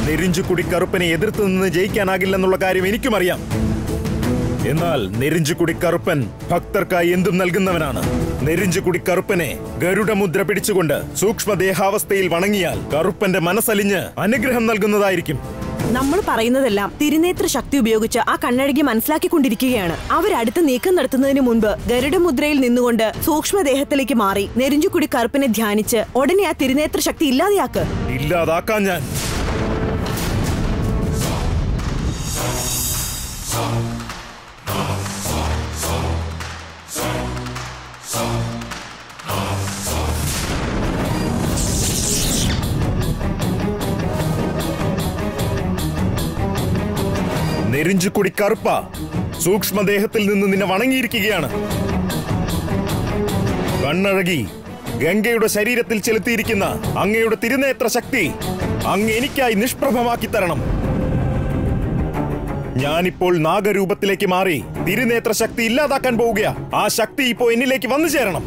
നെരിഞ്ചുകുടി കറുപ്പനെ എതിർത്ത് നിന്ന് ജയിക്കാനാകില്ലെന്നുള്ള കാര്യം എനിക്കും അറിയാം എന്നാൽ നെരിഞ്ചുകുടി കറുപ്പൻ ഭക്തർക്കായി എന്തും നൽകുന്നവനാണ് നെരിഞ്ചുകുടി കറുപ്പനെ ഗരുഡമുദ്ര പിടിച്ചുകൊണ്ട് സൂക്ഷ്മദേഹാവസ്ഥയിൽ വണങ്ങിയാൽ കറുപ്പന്റെ മനസ്സലിഞ്ഞ് അനുഗ്രഹം നൽകുന്നതായിരിക്കും നമ്മൾ പറയുന്നതെല്ലാം തിരുനേത്ര ശക്തി ഉപയോഗിച്ച് ആ കണ്ണഴകി മനസ്സിലാക്കിക്കൊണ്ടിരിക്കുകയാണ് അവരടുത്ത് നീക്കം നടത്തുന്നതിന് മുൻപ് ഗരുഡമുദ്രയിൽ നിന്നുകൊണ്ട് സൂക്ഷ്മദേഹത്തിലേക്ക് മാറി നെരിഞ്ചുകുടി കറുപ്പിനെ ധ്യാനിച്ച് ഉടനെ ആ തിരുനേത്ര ശക്തി ഇല്ലാതെയാക്ക് ഇല്ലാതാക്കാൻ ഞാൻ നെരിഞ്ചുകുടി കറുപ്പ സൂക്ഷ്മദേഹത്തിൽ നിന്ന് നിന്നെ വണങ്ങിയിരിക്കുകയാണ് കണ്ണഴകി ഗംഗയുടെ ശരീരത്തിൽ ചെലുത്തിയിരിക്കുന്ന അങ്ങയുടെ തിരുനേത്ര ശക്തി അങ്ങ് എനിക്കായി നിഷ്പ്രഭമാക്കി തരണം ഞാനിപ്പോൾ നാഗരൂപത്തിലേക്ക് മാറി തിരുനേത്ര ശക്തി ഇല്ലാതാക്കാൻ പോവുകയാ ആ ശക്തി ഇപ്പോ എന്നിലേക്ക് വന്നു ചേരണം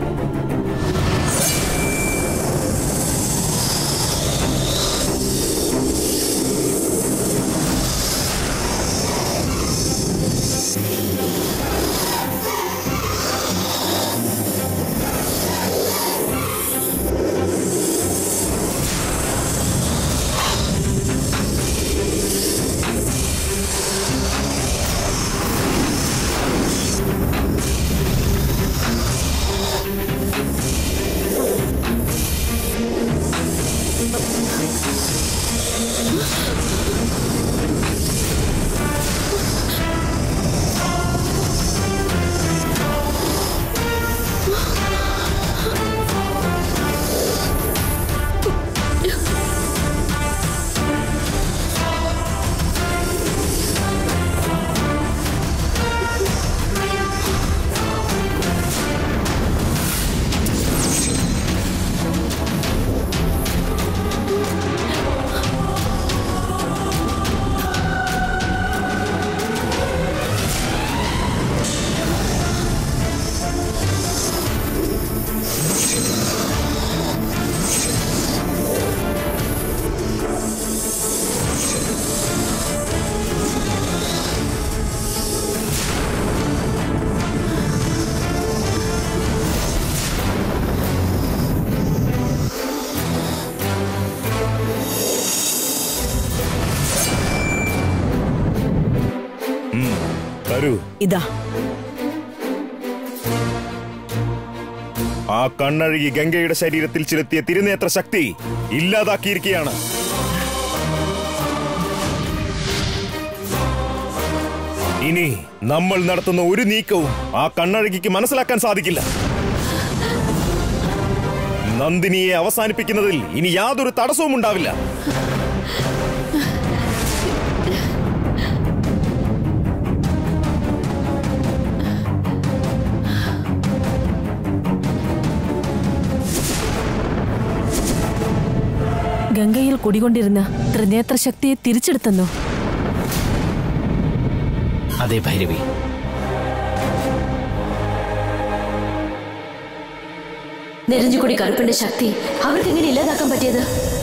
തരൂ ഇതാ ആ കണ്ണഴുകി ഗംഗയുടെ ശരീരത്തിൽ ചെലുത്തിയ തിരുനേത്ര ശക്തി ഇല്ലാതാക്കിയിരിക്കുകയാണ് ഇനി നമ്മൾ നടത്തുന്ന ഒരു നീക്കവും ആ കണ്ണഴകിക്ക് മനസ്സിലാക്കാൻ സാധിക്കില്ല നന്ദിനിയെ അവസാനിപ്പിക്കുന്നതിൽ ഇനി യാതൊരു തടസ്സവും ഉണ്ടാവില്ല ഗംഗയിൽ കുടികൊണ്ടിരുന്ന ത്രിനേത്ര ശക്തിയെ തിരിച്ചെടുത്തെന്നോ അതെ ഭൈരവി നെരിഞ്ഞുകൂടി കറുപ്പിന്റെ ശക്തി അവർക്ക് എങ്ങനെ ഇല്ലാതാക്കാൻ പറ്റിയത്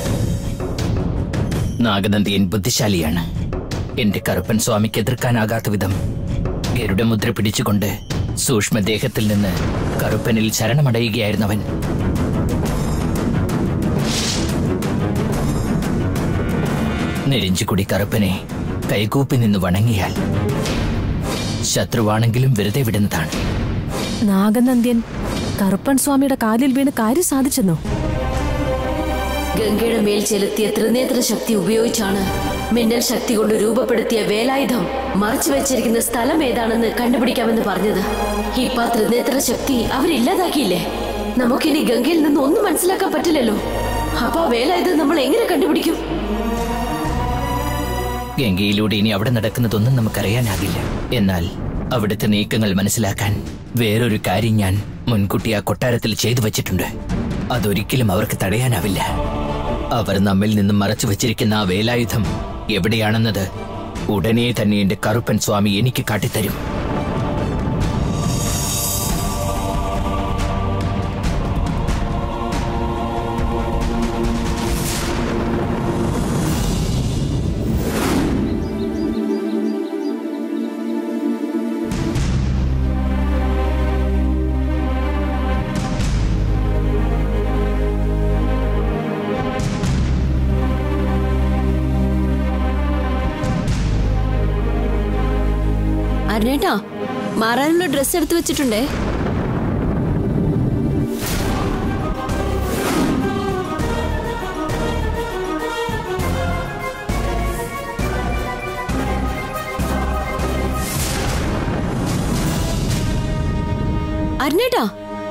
നാഗനന്ദിയൻ ബുദ്ധിശാലിയാണ് എന്റെ കറുപ്പൻ സ്വാമിക്ക് എതിർക്കാനാകാത്ത വിധം ഗരുഡമുദ്ര പിടിച്ചുകൊണ്ട് സൂക്ഷ്മദേഹത്തിൽ നിന്ന് കറുപ്പനിൽ ശരണമടയുകയായിരുന്നവൻ നെരിഞ്ചുകുടി കറുപ്പനെ കൈകൂപ്പി നിന്ന് വണങ്ങിയാൽ ശത്രുവാണെങ്കിലും വെറുതെ വിടുന്നതാണ് നാഗനന്ദ്യൻ കറുപ്പൻ സ്വാമിയുടെ കാലിൽ വീണ് കാര്യം സാധിച്ചെന്നോ ഗംഗയുടെ മേൽ ചെലുത്തിയ ത്രിനേത്ര ശക്തി ഉപയോഗിച്ചാണ് മിന്നൽ ശക്തി കൊണ്ട് രൂപപ്പെടുത്തിയ വേലായുധം മറച്ചു വെച്ചിരിക്കുന്ന സ്ഥലം ഏതാണെന്ന് കണ്ടുപിടിക്കാമെന്ന് പറഞ്ഞത് ഇപ്പൊ ആ ത്രിനേത്ര ശക്തി അവരില്ലാതാക്കിയില്ലേ നമുക്കിനി ഗംഗയിൽ നിന്ന് ഒന്നും മനസ്സിലാക്കാൻ പറ്റില്ലല്ലോ അപ്പൊ ആ വേലായുധം നമ്മൾ എങ്ങനെ കണ്ടുപിടിക്കും ഗംഗയിലൂടെ ഇനി അവിടെ നടക്കുന്നതൊന്നും നമുക്കറിയാനാകില്ല എന്നാൽ അവിടുത്തെ നീക്കങ്ങൾ മനസ്സിലാക്കാൻ വേറൊരു കാര്യം ഞാൻ മുൻകൂട്ടി ആ കൊട്ടാരത്തിൽ ചെയ്തു വച്ചിട്ടുണ്ട് അതൊരിക്കലും അവർക്ക് തടയാനാവില്ല അവർ നമ്മിൽ നിന്നും മറച്ചു വച്ചിരിക്കുന്ന ആ വേലായുധം എവിടെയാണെന്നത് ഉടനെ തന്നെ എന്റെ കറുപ്പൻ സ്വാമി എനിക്ക് കാട്ടിത്തരും അരുണേട്ടാ മാറാനുള്ള ഡ്രസ്സ് എടുത്തു വെച്ചിട്ടുണ്ടേ അരുണേട്ടാ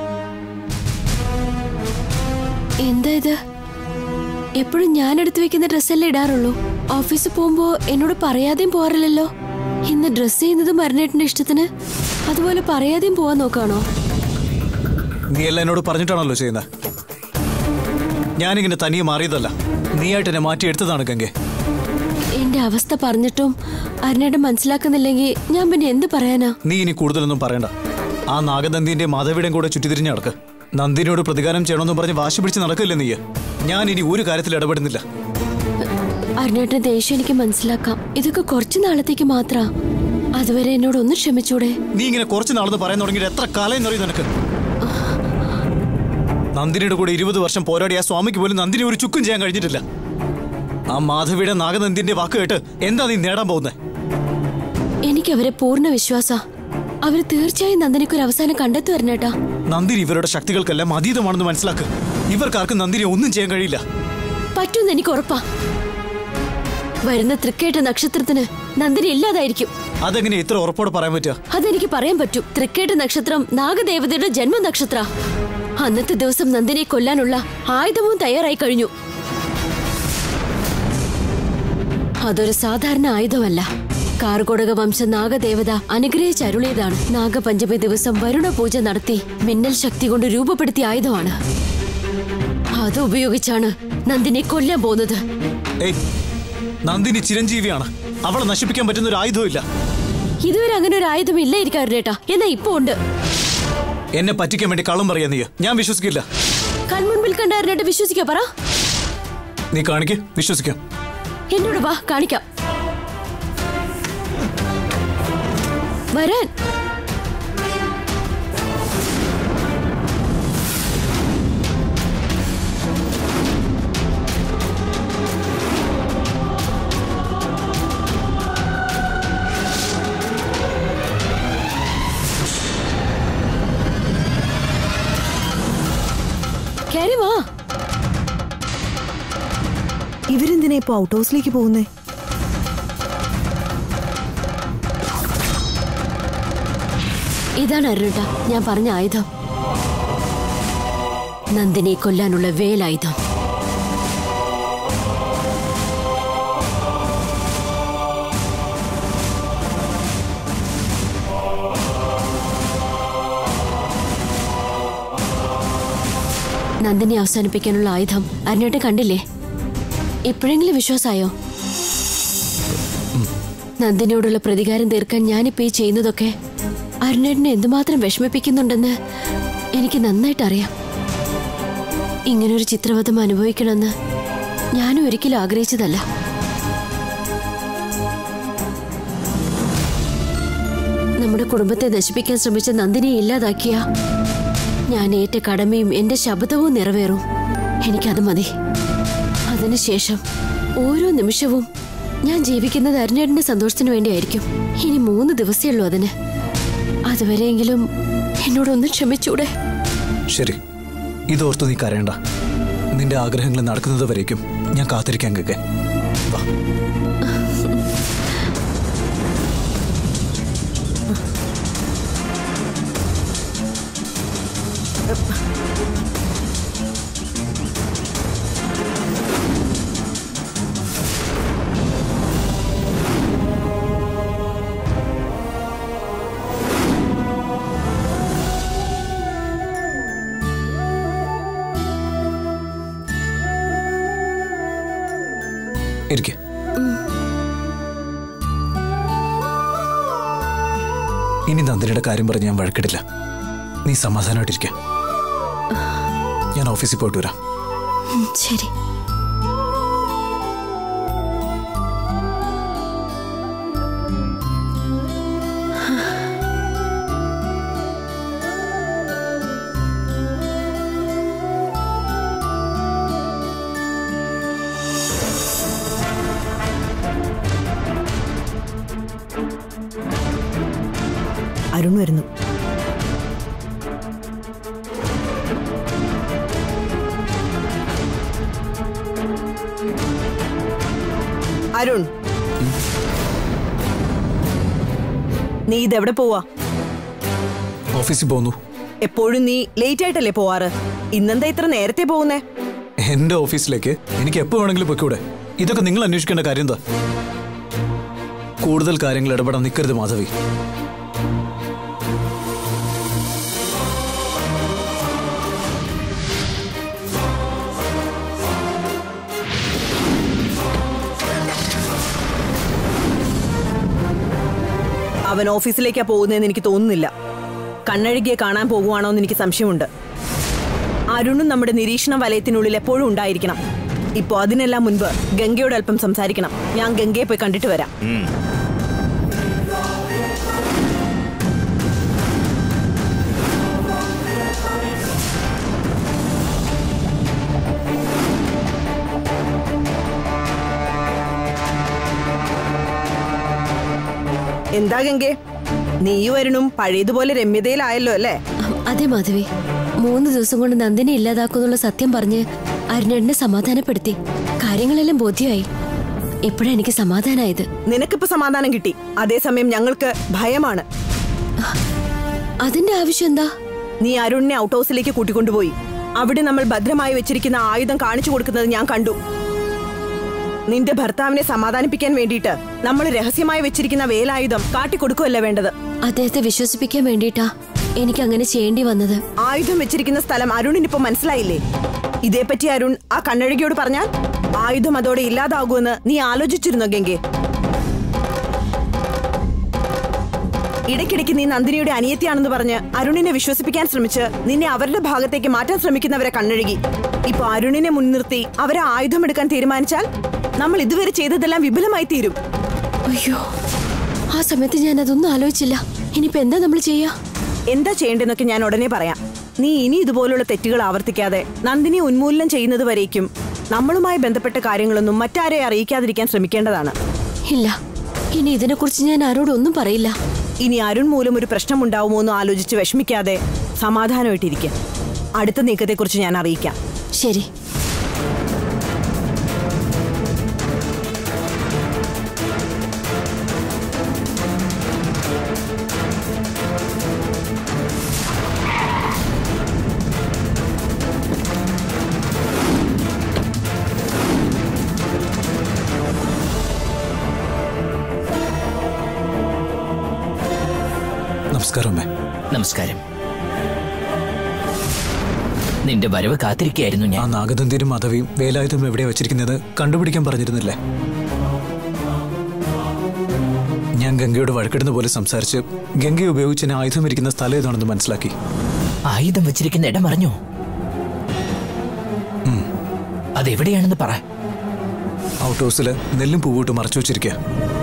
എന്താ ഇത് എപ്പോഴും ഞാൻ എടുത്തു വെക്കുന്ന ഡ്രസ്സല്ലേ ഇടാറുള്ളൂ ഓഫീസിൽ പോകുമ്പോ എന്നോട് പറയാതെയും പോകാറില്ലല്ലോ ഇന്ന് ഡ്രസ് ചെയ്യുന്നത് മരണേട്ടന്റെ ഇഷ്ടത്തിന് അതുപോലെ പറയാതെയും പോവാൻ നോക്കാണോ നീ എല്ലാം എന്നോട് പറഞ്ഞിട്ടാണല്ലോ ചെയ്യുന്നത് ഞാനിങ്ങനെ തനിയെ മാറിയതല്ല നീയായിട്ട് എന്നെ മാറ്റിയെടുത്തതാണ് ഗംഗെ എന്റെ അവസ്ഥ പറഞ്ഞിട്ടും അരുണേട്ടൻ മനസ്സിലാക്കുന്നില്ലെങ്കിൽ ഞാൻ പിന്നെ എന്ത് പറയാനാ നീ ഇനി കൂടുതലൊന്നും പറയണ്ട ആ നാഗനന്ദിന്റെ മാധവിയുടെയും കൂടെ ചുറ്റിതിരിഞ്ഞ് നടക്ക് നന്ദിനിയോട് പ്രതികാരം ചെയ്യണമെന്ന് പറഞ്ഞ് വാശി പിടിച്ച് നടക്കില്ല നീ ഞാൻ ഇനി ഒരു കാര്യത്തിൽ ഇടപെടുന്നില്ല അരുണേട്ടൻ ദേഷ്യം എനിക്ക് മനസ്സിലാക്കാം ഇതൊക്കെ കുറച്ചു നാളത്തേക്ക് മാത്രാ അതുവരെ എന്നോട് ഒന്ന് ക്ഷമിച്ചൂടെ നീ ഇങ്ങനെ കുറച്ച് നാളെന്ന് പറയാൻ തുടങ്ങിയിട്ട് എത്ര കാലം എന്നറിയും നിനക്ക് നന്ദിനിയുടെ കൂടെ ഇരുപത് വർഷം പോരാടിയ ആ സ്വാമിക്ക് പോലും നന്ദിനി ഒരു ചുക്കും ചെയ്യാൻ കഴിഞ്ഞിട്ടില്ല ആ മാധവിയുടെ നാഗനന്ദിന്റെ വാക്ക് കേട്ട് എന്താ നീ നേടാൻ പോകുന്നത് എനിക്ക് അവരെ പൂർണ്ണ വിശ്വാസ അവര് തീർച്ചയായും നന്ദനിക്ക് ഒരു അവസാനം കണ്ടെത്തു വരണേട്ടാ നന്ദിനി ഇവരുടെ ശക്തികൾക്കെല്ലാം അതീതമാണെന്ന് മനസ്സിലാക്ക് ഇവർക്കാർക്കും നന്ദിനി ഒന്നും ചെയ്യാൻ കഴിയില്ല പറ്റൂന്ന് എനിക്ക് ഉറപ്പാ വരുന്ന തൃക്കേട്ട നക്ഷത്രത്തിന് നന്ദിനി ഇല്ലാതായിരിക്കും അതെങ്ങനെ ഇത്ര ഉറപ്പോടെ പറയാൻ പറ്റുക അതെനിക്ക് പറയാൻ പറ്റും തൃക്കേട്ട നക്ഷത്രം നാഗദേവതയുടെ ജന്മനക്ഷത്ര അന്നത്തെ ദിവസം നന്ദിനെ കൊല്ലാനുള്ള ആയുധവും തയ്യാറായി കഴിഞ്ഞു അതൊരു സാധാരണ ആയുധമല്ല കാർഗോടക വംശ നാഗദേവത അനുഗ്രഹിച്ചരുളിയതാണ് നാഗപഞ്ചമി ദിവസം വരുണ പൂജ നടത്തി മിന്നൽ ശക്തി കൊണ്ട് രൂപപ്പെടുത്തിയ ആയുധമാണ് അത് ഉപയോഗിച്ചാണ് നന്ദിനെ കൊല്ലാൻ പോകുന്നത് ഏയ് നന്ദിനി ചിരഞ്ജീവിയാണ് അവളെ നശിപ്പിക്കാൻ പറ്റുന്ന ഒരു ആയുധവും ഇല്ല ഇതുവരെ അങ്ങനെ ഒരു ആയുധം ഇല്ലായിരിക്കും അരുണേട്ടാ എന്നാ ഇപ്പൊ ഉണ്ട് എന്നെ പറ്റിക്കാൻ വേണ്ടി കള്ളം പറയാ നീ ഞാൻ വിശ്വസിക്കില്ല കൺമുൻപിൽ കണ്ട അരുണേട്ട വിശ്വസിക്കോ പറ നീ കാണിക്ക് വിശ്വസിക്കാം എന്നോട് വാ കാണിക്കാം വരാൻ കേറി വാ ഇവരെന്തിനാ ഇപ്പൊ ഔട്ട് ഹൗസിലേക്ക് പോകുന്നേ ഇതാണ് അരുണ ഞാൻ പറഞ്ഞ ആയുധം നന്ദിനെ കൊല്ലാനുള്ള വേലായുധം നന്ദിനെ അവസാനിപ്പിക്കാനുള്ള ആയുധം അരുണേട്ട കണ്ടില്ലേ എപ്പോഴെങ്കിലും വിശ്വാസായോ നന്ദിനോടുള്ള പ്രതികാരം തീർക്കാൻ ഞാനിപ്പോ ഈ ചെയ്യുന്നതൊക്കെ അരുണേട്ടനെ എന്തുമാത്രം വിഷമിപ്പിക്കുന്നുണ്ടെന്ന് എനിക്ക് നന്നായിട്ട് അറിയാം ഇങ്ങനൊരു ചിത്രവധം അനുഭവിക്കണമെന്ന് ഞാനും ഒരിക്കലും ആഗ്രഹിച്ചതല്ല നമ്മുടെ കുടുംബത്തെ നശിപ്പിക്കാൻ ശ്രമിച്ച നന്ദിനിയെ ഇല്ലാതാക്കിയ ഞാൻ ഏറ്റ കടമയും എന്റെ ശബ്ദവും നിറവേറും എനിക്കത് മതി അതിനുശേഷം ഓരോ നിമിഷവും ഞാൻ ജീവിക്കുന്നത് അരുണേട്ടന്റെ സന്തോഷത്തിന് വേണ്ടിയായിരിക്കും ഇനി മൂന്ന് ദിവസമേ ഉള്ളൂ അതിന് അതുവരെയെങ്കിലും എന്നോടൊന്ന് ക്ഷമിച്ചൂടെ ശരി ഇതോർത്ത് നീ കരയണ്ട നിന്റെ ആഗ്രഹങ്ങൾ നടക്കുന്നത് വരേക്കും ഞാൻ കാത്തിരിക്കാൻ കേക്കെ വാ ഇരിക്കെ ഇനി നന്ദിനിയുടെ കാര്യം പറഞ്ഞ് ഞാൻ വഴക്കിടില്ല നീ സമാധാനമായിട്ടിരിക്ക ഞാൻ ഓഫീസിൽ പോയിട്ട് വരാം ഉം, ശരി അരുൺ വരുന്നു അരുൺ നീ ഇതെവിടെ പോവാ ഓഫീസിൽ പോകുന്നു എപ്പോഴും നീ ലേറ്റ് ആയിട്ടല്ലേ പോവാറ് ഇന്നെന്താ ഇത്ര നേരത്തെ പോകുന്നേ എന്റെ ഓഫീസിലേക്ക് എനിക്ക് എപ്പോ വേണമെങ്കിലും പൊയ്ക്കൂടെ ഇതൊക്കെ നിങ്ങൾ അന്വേഷിക്കേണ്ട കാര്യം എന്താ കൂടുതൽ കാര്യങ്ങൾ ഇടപെടാൻ നിൽക്കരുത് മാധവി അവൻ ഓഫീസിലേക്കാ പോകുന്നതെന്ന് എനിക്ക് തോന്നുന്നില്ല കണ്ണഴുകിയെ കാണാൻ പോകുവാണോ എന്ന് എനിക്ക് സംശയമുണ്ട് അരുണും നമ്മുടെ നിരീക്ഷണ വലയത്തിനുള്ളിൽ എപ്പോഴും ഉണ്ടായിരിക്കണം ഇപ്പോ അതിനെല്ലാം മുൻപ് ഗംഗയോട് അല്പം സംസാരിക്കണം ഞാൻ ഗംഗയെ പോയി കണ്ടിട്ട് വരാം എന്താ ഗംഗെ നീ വരണും പഴയതുപോലെ രമ്യതയിലായല്ലോ അല്ലേ അ- അതെ മാധവി മൂന്ന് ദിവസം കൊണ്ട് നന്ദിനെ ഇല്ലാതാക്കുന്നുള്ള സത്യം പറഞ്ഞ് അരുണേട്ടനെ സമാധാനപ്പെടുത്തി കാര്യങ്ങളെല്ലാം ബോധ്യമായി ഇപ്പോഴാ എനിക്ക് സമാധാനായത് നിനക്കിപ്പോ സമാധാനം കിട്ടി അതേസമയം ഞങ്ങൾക്ക് ഭയമാണ് അതിന്റെ ആവശ്യം എന്താ നീ അരുണിനെ ഔട്ട് ഹൗസിലേക്ക് കൂട്ടിക്കൊണ്ടുപോയി അവിടെ നമ്മൾ ഭദ്രമായി വെച്ചിരിക്കുന്ന ആയുധം കാണിച്ചു കൊടുക്കുന്നത് ഞാൻ കണ്ടു നിന്റെ ഭർത്താവിനെ സമാധാനിപ്പിക്കാൻ വേണ്ടിയിട്ട് നമ്മൾ രഹസ്യമായി വെച്ചിരിക്കുന്ന വേലായുധം കാട്ടിക്കൊടുക്കുകയല്ല വേണ്ടത് അദ്ദേഹത്തെ വിശ്വസിപ്പിക്കാൻ വേണ്ടിയിട്ടാ എനിക്ക് അങ്ങനെ ചെയ്യേണ്ടി വന്നത് ആയുധം വെച്ചിരിക്കുന്ന സ്ഥലം അരുണിനിപ്പോ മനസ്സിലായില്ലേ ഇതേപ്പറ്റി അരുൺ ആ കണ്ണഴകിയോട് പറഞ്ഞാൽ ആയുധം അതോടെ ഇല്ലാതാകുമെന്ന് നീ ആലോചിച്ചിരുന്നോ ഗംഗെ ഇടയ്ക്കിടയ്ക്ക് നീ നന്ദിനിയുടെ അനിയത്തിയാണെന്ന് പറഞ്ഞ് അരുണിനെ വിശ്വസിപ്പിക്കാൻ ശ്രമിച്ച് നിന്നെ അവരുടെ ഭാഗത്തേക്ക് മാറ്റാൻ ശ്രമിക്കുന്നവരെ കണ്ണഴുകി ഇപ്പൊ അരുണിനെ മുൻനിർത്തി അവരെ ആയുധമെടുക്കാൻ തീരുമാനിച്ചാൽ നമ്മൾ ഇതുവരെ ചെയ്തതെല്ലാം വിപുലമായി തീരും അയ്യോ ആ സമയത്ത് ഞാൻ അതൊന്നും ആലോചിച്ചില്ല ഇനിയിപ്പോ എന്താ നമ്മൾ ചെയ്യാ എന്താ ചെയ്യേണ്ടെന്നൊക്കെ ഞാൻ ഉടനെ പറയാം നീ ഇനി ഇതുപോലുള്ള തെറ്റുകൾ ആവർത്തിക്കാതെ നന്ദിനി ഉന്മൂലനം ചെയ്യുന്നത് വരേക്കും നമ്മളുമായി ബന്ധപ്പെട്ട കാര്യങ്ങളൊന്നും മറ്റാരെ അറിയിക്കാതിരിക്കാൻ ശ്രമിക്കേണ്ടതാണ് ഇല്ല ഇനി ഇതിനെക്കുറിച്ച് ഞാൻ ആരോടും ഒന്നും പറയില്ല ഇനി അരുൺ മൂലം ഒരു പ്രശ്നമുണ്ടാവുമോ എന്ന് ആലോചിച്ച് വിഷമിക്കാതെ സമാധാനമായിട്ടിരിക്കുക അടുത്ത നീക്കത്തെക്കുറിച്ച് ഞാൻ അറിയിക്കാം ശരി നമസ്കാരം അമ്മേ നമസ്കാരം നിന്റെ വരവ് കാത്തിരിക്കുകയായിരുന്നു ആ ഞാൻ നാഗദന്തിനും മാധവിയും വേലായുധം എവിടെയാ വെച്ചിരിക്കുന്നത് കണ്ടുപിടിക്കാൻ പറഞ്ഞിരുന്നില്ലേ ഞാൻ ഗംഗയോട് വഴക്കിടുന്ന പോലെ സംസാരിച്ച് ഗംഗയെ ഉപയോഗിച്ച് എന്നെ ആയുധം ഇരിക്കുന്ന സ്ഥലം ഏതാണെന്ന് മനസ്സിലാക്കി ആയുധം വെച്ചിരിക്കുന്ന ഇടം അറിഞ്ഞോ അതെവിടെയാണെന്ന് പറ ഔട്ട് ഹൗസിൽ നെല്ലും പൂവിട്ട് മറച്ചു വെച്ചിരിക്കുക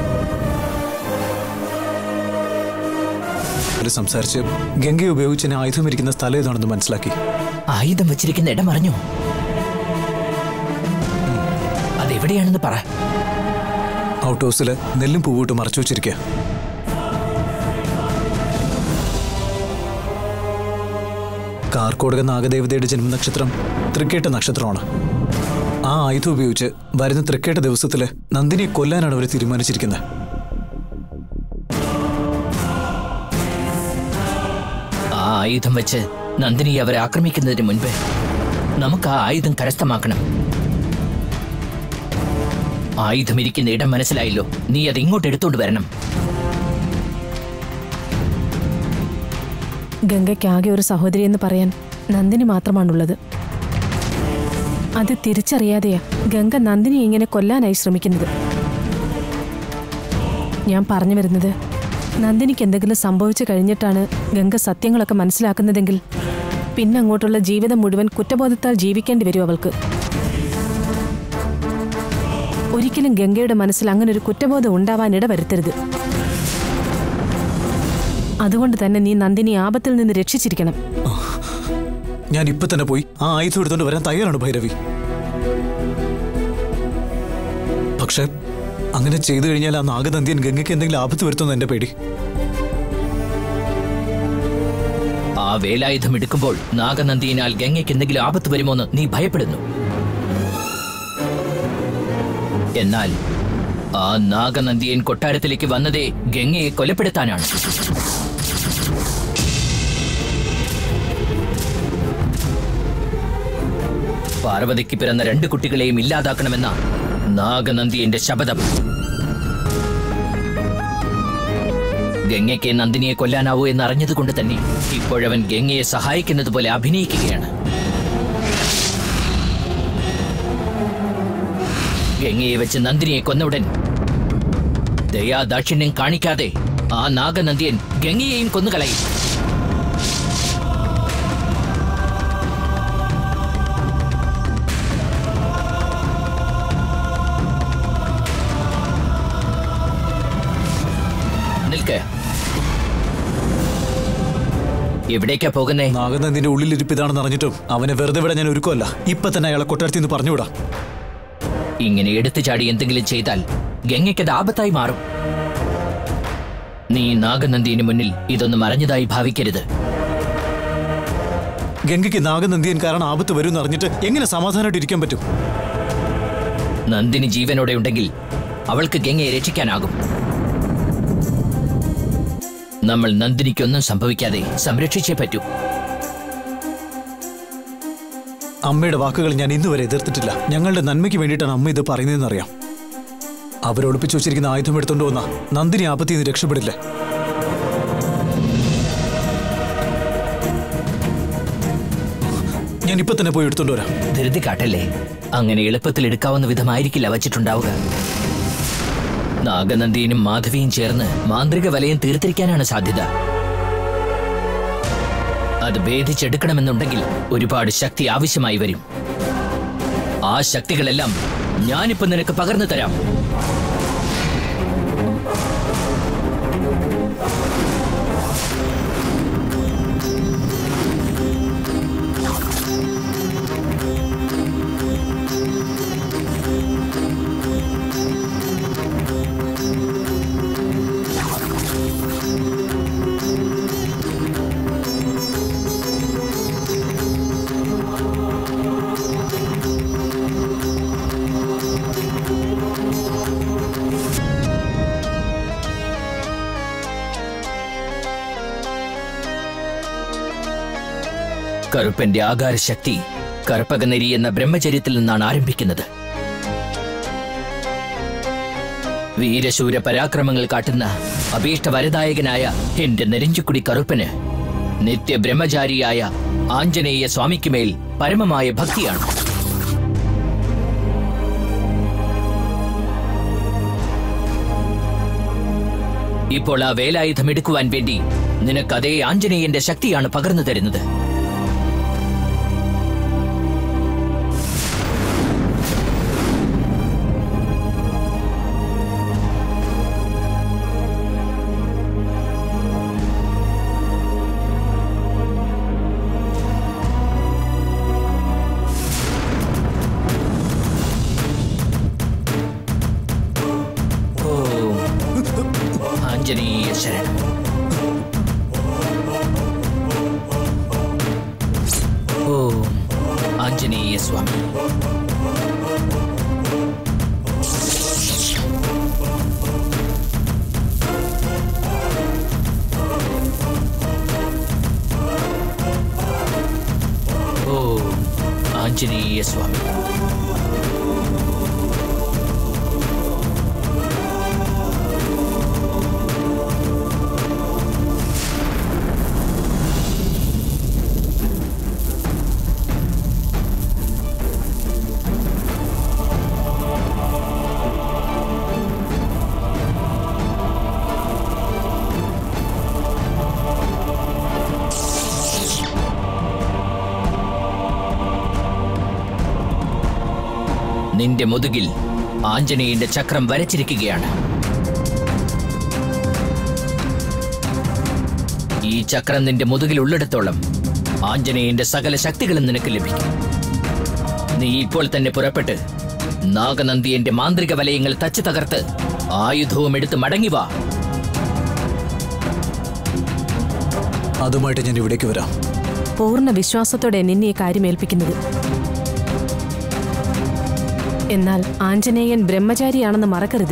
അവര് സംസാരിച്ച് ഗംഗയെ ഉപയോഗിച്ച് എന്നെ ആയുധം ഇരിക്കുന്ന സ്ഥലം ഏതാണെന്ന് മനസ്സിലാക്കി ആയുധം വെച്ചിരിക്കുന്ന ഇടം അറിഞ്ഞോ അതെവിടെയാണെന്ന് പറ ഔട്ട് ഹൗസിൽ നെല്ലും പൂവിട്ട് മറച്ചു വെച്ചിരിക്കുക കാർക്കോടക നാഗദേവതയുടെ ജന്മനക്ഷത്രം തൃക്കേട്ട നക്ഷത്രമാണ് ആ ആയുധം ഉപയോഗിച്ച് വരുന്ന തൃക്കേട്ട ദിവസത്തില് നന്ദിനിയെ കൊല്ലാനാണ് അവർ തീരുമാനിച്ചിരിക്കുന്നത് ആ ആയുധം വെച്ച് നന്ദിനി അവരെ ആക്രമിക്കുന്നതിന് മുൻപ് നമുക്ക് ആ ആയുധം കരസ്ഥമാക്കണം ആയുധം ഇരിക്കുന്ന ഇടം മനസ്സിലായല്ലോ നീ അത് ഇങ്ങോട്ട് എടുത്തോണ്ട് വരണം ഗംഗയ്ക്കാകെ ഒരു സഹോദരി എന്ന് പറയാൻ നന്ദിനി മാത്രമാണുള്ളത് അത് തിരിച്ചറിയാതെയാ ഗംഗ നന്ദിനി ഇങ്ങനെ കൊല്ലാനായി ശ്രമിക്കുന്നത് ഞാൻ പറഞ്ഞു വരുന്നത് നന്ദിനിക്ക് എന്തെങ്കിലും സംഭവിച്ചു കഴിഞ്ഞിട്ടാണ് ഗംഗ സത്യങ്ങളൊക്കെ മനസ്സിലാക്കുന്നതെങ്കിൽ പിന്നെ അങ്ങോട്ടുള്ള ജീവിതം മുഴുവൻ കുറ്റബോധത്താൽ ജീവിക്കേണ്ടി വരും അവൾക്ക് ഒരിക്കലും ഗംഗയുടെ മനസ്സിൽ അങ്ങനെ ഒരു കുറ്റബോധം ഉണ്ടാവാൻ ഇടവരുത്തരുത് അതുകൊണ്ട് തന്നെ നീ നന്ദിനി ആപത്തിൽ നിന്ന് രക്ഷിച്ചിരിക്കണം ഞാൻ ഇപ്പൊ തന്നെ പോയി ആ ആയുധം എടുത്തോണ്ട് വരാൻ തയ്യാറാണ് ഭൈരവി പക്ഷെ അങ്ങനെ ചെയ്തു കഴിഞ്ഞാൽ ആ നാഗദന്തിയൻ ഗംഗയ്ക്ക് എന്തെങ്കിലും ആപത്ത് വരുത്തുന്ന എന്റെ പേടി ആ വേലായുധം എടുക്കുമ്പോൾ നാഗനന്ദിയിനാൽ ഗംഗയ്ക്ക് എന്തെങ്കിലും ആപത്ത് വരുമോന്ന് നീ ഭയപ്പെടുന്നു എന്നാൽ ആ നാഗനന്ദിയൻ കൊട്ടാരത്തിലേക്ക് വന്നതേ ഗംഗയെ കൊലപ്പെടുത്താനാണ് പാർവതിക്ക് പിറന്ന രണ്ട് കുട്ടികളെയും ഇല്ലാതാക്കണമെന്ന നാഗനന്ദിയന്റെ ശപഥം ഗംഗയ്ക്ക് നന്ദിനിയെ കൊല്ലാനാവൂ എന്ന് അറിഞ്ഞതുകൊണ്ട് തന്നെ ഇപ്പോഴവൻ ഗംഗയെ സഹായിക്കുന്നത് പോലെ അഭിനയിക്കുകയാണ് ഗംഗയെ വെച്ച് നന്ദിനിയെ കൊന്നയുടൻ ദയാദാക്ഷിണ്യം കാണിക്കാതെ ആ നാഗനന്ദിയൻ ഗംഗയെയും കൊന്നുകളയും നിൽക്ക് എവിടേക്കാ പോകുന്നേ നാഗനന്ദിന്റെ ഉള്ളിലിരിപ്പ് ഇതാണെന്ന് അറിഞ്ഞിട്ടും അവനെ വെറുതെ വിടാൻ ഞാൻ ഒരുക്കമല്ല ഇപ്പൊ തന്നെ അയാളെ കൊട്ടാരത്തിൽ നിന്ന് പറഞ്ഞുവിടാം ഇങ്ങനെ എടുത്തു ചാടി എന്തെങ്കിലും ചെയ്താൽ ഗംഗയ്ക്കത് ആപത്തായി മാറും നീ നാഗനന്ദിന് മുന്നിൽ ഇതൊന്നും അറിഞ്ഞതായി ഭാവിക്കരുത് ഗംഗയ്ക്ക് നാഗനന്ദിയൻ കാരണം ആപത്ത് വരും എന്ന് അറിഞ്ഞിട്ട് എങ്ങനെ സമാധാനമായിട്ട് ഇരിക്കാൻ പറ്റും നന്ദിനി ജീവനോടെ ഉണ്ടെങ്കിൽ അവൾക്ക് ഗംഗയെ രക്ഷിക്കാനാകും നമ്മൾ നന്ദിനിക്കൊന്നും സംഭവിക്കാതെ സംരക്ഷിച്ചേ പറ്റൂ അമ്മയുടെ വാക്കുകൾ ഞാൻ ഇന്ന് വരെ എതിർത്തിട്ടില്ല ഞങ്ങളുടെ നന്മയ്ക്ക് വേണ്ടിയിട്ടാണ് അമ്മ ഇത് പറയുന്നതെന്ന് അറിയാം അവരൊളിപ്പിച്ചു വെച്ചിരിക്കുന്ന ആയുധം എടുത്തുകൊണ്ട് വന്ന നന്ദിനി ആപത്തിൽ നിന്ന് രക്ഷപ്പെടില്ല ഞാൻ ഇപ്പൊ തന്നെ പോയി എടുത്തോണ്ട് വരാം ധൃതി കാട്ടല്ലേ അങ്ങനെ എളുപ്പത്തിൽ എടുക്കാവുന്ന വിധമായിരിക്കില്ല വച്ചിട്ടുണ്ടാവുക നാഗനന്ദിയും മാധവിയും ചേർന്ന് മാന്ത്രിക വലയം തീർത്തിരിക്കാനാണ് സാധ്യത അത് ഭേദിച്ചെടുക്കണമെന്നുണ്ടെങ്കിൽ ഒരുപാട് ശക്തി ആവശ്യമായി വരും ആ ശക്തികളെല്ലാം ഞാനിപ്പോ നിനക്ക് പകർന്നു തരാം കറുപ്പന്റെ ആകാരശക്തി കറുപ്പകനരി എന്ന ബ്രഹ്മചര്യത്തിൽ നിന്നാണ് ആരംഭിക്കുന്നത് വീരശൂര പരാക്രമങ്ങൾ കാട്ടുന്ന അഭീഷ്ടവരദായകനായ എന്റെ നെരിഞ്ചുക്കുടി കറുപ്പന് നിത്യ ബ്രഹ്മചാരിയായ ആഞ്ജനേയ സ്വാമിക്കുമേൽ പരമമായ ഭക്തിയാണ് ഇപ്പോൾ ആ വേലായുധം എടുക്കുവാൻ വേണ്ടി നിനക്ക് അതേ ആഞ്ജനേയന്റെ ശക്തിയാണ് പകർന്നു തരുന്നത് ഓം ആഞ്ജനേയ ശരണം ഓം ആഞ്ജനേയ സ്വാമി ഓം ആഞ്ജനേയ സ്വാമി നിന്റെ മുതുകിൽ ആഞ്ജനേയന്റെ ചക്രം വരച്ചിരിക്കുകയാണ് ഈ ചക്രം നിന്റെ മുതുകിൽ ഉള്ളിടത്തോളം ആഞ്ജനേയന്റെ സകല ശക്തികളും നിനക്ക് ലഭിക്കും നീ ഇപ്പോൾ തന്നെ പുറപ്പെട്ട് നാഗനന്ദിയന്റെ മാന്ത്രിക വലയങ്ങൾ തച്ചു തകർത്ത് ആയുധവും എടുത്ത് മടങ്ങി വാ അതുമായിട്ട് ഞാൻ ഇവിടേക്ക് വരാം പൂർണ്ണ വിശ്വാസത്തോടെ നിന്നെ ഈ കാര്യം ഏൽപ്പിക്കുന്നത് എന്നാൽ ആഞ്ജനേയൻ ബ്രഹ്മചാരിയാണെന്ന് മറക്കരുത്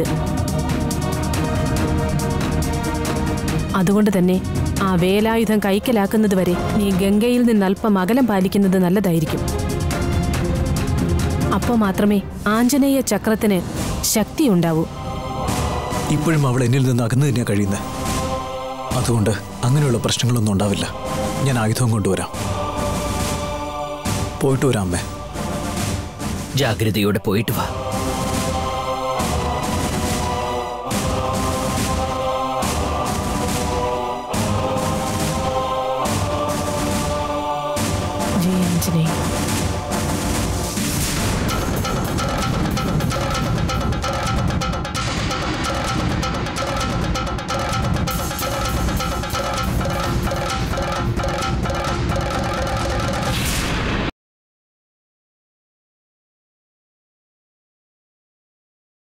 അതുകൊണ്ട് തന്നെ ആ വേലായുധം കൈക്കലാക്കുന്നത് വരെ നീ ഗംഗയിൽ നിന്ന് അല്പം അകലം പാലിക്കുന്നത് നല്ലതായിരിക്കും അപ്പോൾ മാത്രമേ ആഞ്ജനേയ ചക്രത്തിന് ശക്തിയുണ്ടാവൂ ഇപ്പോഴും അവൾ എന്നിൽ നിന്ന് അകന്നു തന്നെയാണ് കഴിയുന്നത് അതുകൊണ്ട് അങ്ങനെയുള്ള പ്രശ്നങ്ങളൊന്നും ഉണ്ടാവില്ല ഞാൻ ആയുധം കൊണ്ടുവരാം പോയിട്ട് വരാം അമ്മേ ജാഗ്രതയോടെ പോയിട്ട് വാ ജയ ആഞ്ജനേയ